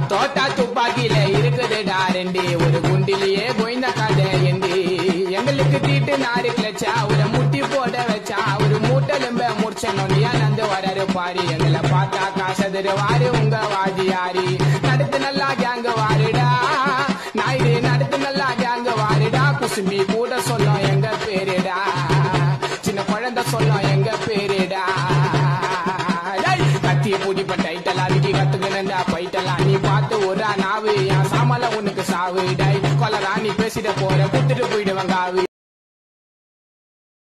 தோட்டா துப்பாக்கியில இருக்குதுடா ரெண்டு ஒரு குண்டிலேயே கோய்ந்த கதை எண்டு எங்களுக்கு தீட்டு நாறு கிளச்சா ஒரு முட்டி போட வச்சா ஒரு மூட்டலும்ப முடிச்ச நொண்டியா நந்து வராரு பாரு எங்களை பார்த்தா காசதரு வாரு உங்க வாதியாரி நடத்து நல்லா கேங்க வாருடா நாயுடு நடத்து நல்லா கேங்க வாருடா குசும்பி கூட சொல்லும் எங்க பேருடா சின்ன குழந்தை சொல்லும் எங்க பேருடா டேய், கத்திய பூடிப்ப டைட்டலா விக்கி கத்துக்கணுண்டா பைட்டலாம் நீ பார்த்து ஒரு நாவு என் சாமல உனக்கு சாவு டை கொலரா நீ பேசிட போற குத்துட்டு போயிடுவாங்க ஆவு